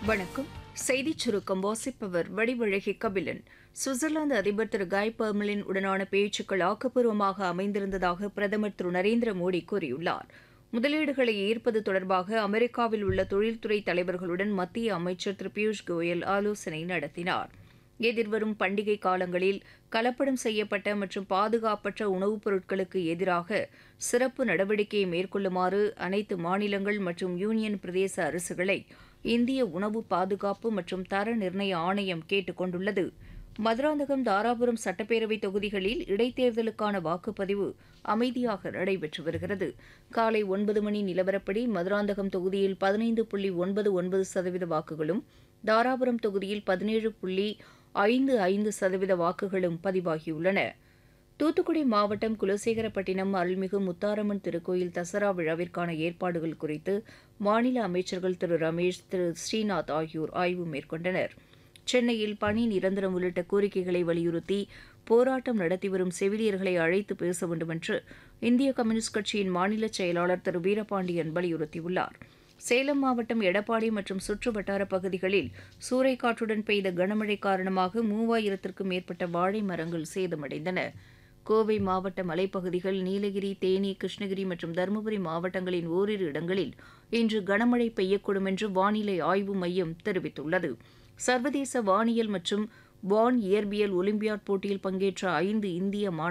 வணக்கம் செய்திச் சுருக்கம் வாசிப்பவர் வடிவழகி கபிலன் சுவிட்சர்லாந்து அதிபர் திரு காய் பர்மலின் உடனான பேச்சுக்கள் ஆக்கப்பூர்வமாக அமைந்திருந்ததாக பிரதமர் திரு நரேந்திர மோடி கூறியுள்ளார் முதலீடுகளை ஈர்ப்பது தொடர்பாக அமெரிக்காவில் உள்ள தொழில்துறை தலைவர்களுடன் மத்திய அமைச்சர் திரு பியூஷ் கோயல் ஆலோசனை நடத்தினார் எதிர்வரும் பண்டிகை காலங்களில் கலப்படம் செய்யப்பட்ட மற்றும் பாதுகாப்பற்ற உணவுப் பொருட்களுக்கு எதிராக சிறப்பு நடவடிக்கையை மேற்கொள்ளுமாறு அனைத்து மாநிலங்கள் மற்றும் யூனியன் பிரதேச அரசுகளை இந்திய உணவு பாதுகாப்பு மற்றும் தர நிர்ணய ஆணையம் கேட்டுக் கொண்டுள்ளது மதுராந்தகம் தாராபுரம் சட்டப்பேரவை தொகுதிகளில் இடைத்தேர்தலுக்கான வாக்குப்பதிவு அமைதியாக நடைபெற்று வருகிறது காலை ஒன்பது மணி நிலவரப்படி மதுராந்தகம் தொகுதியில் பதினைந்து புள்ளி ஒன்பது ஒன்பது சதவீத வாக்குகளும் தாராபுரம் தொகுதியில் பதினேழு புள்ளி ஐந்து ஐந்து சதவீத வாக்குகளும் பதிவாகியுள்ளன தூத்துக்குடி மாவட்டம் குலசேகரப்பட்டினம் அருள்மிகு முத்தாரம்மன் திருக்கோயில் தசரா விழாவிற்கான ஏற்பாடுகள் குறித்து மாநில அமைச்சர்கள் திரு ரமேஷ் திரு ஸ்ரீநாத் ஆகியோர் ஆய்வு மேற்கொண்டனர் சென்னையில் பணி நிரந்தரம் உள்ளிட்ட கோரிக்கைகளை வலியுறுத்தி போராட்டம் நடத்தி வரும் செவிலியர்களை அழைத்து பேச வேண்டுமென்று இந்திய கம்யூனிஸ்ட் கட்சியின் மாநில செயலாளர் திரு வீரபாண்டியன் வலியுறுத்தியுள்ளார் சேலம் மாவட்டம் எடப்பாடி மற்றும் சுற்று வட்டார பகுதிகளில் சூறைக்காற்றுடன் பெய்த கனமழை காரணமாக மூவாயிரத்திற்கும் மேற்பட்ட வாழை மரங்கள் சேதமடைந்தன கோவை மாவட்ட மலைப்பகுதிகள் நீலகிரி தேனி கிருஷ்ணகிரி மற்றும் தருமபுரி மாவட்டங்களின் ஓரிரு இடங்களில் இன்று கனமழை பெய்யக்கூடும் என்று வானிலை ஆய்வு மையம் தெரிவித்துள்ளது சர்வதேச வானியல் மற்றும் வான் இயற்பியல் ஒலிம்பியாட் போட்டியில் பங்கேற்ற ஐந்து இந்திய மாணவ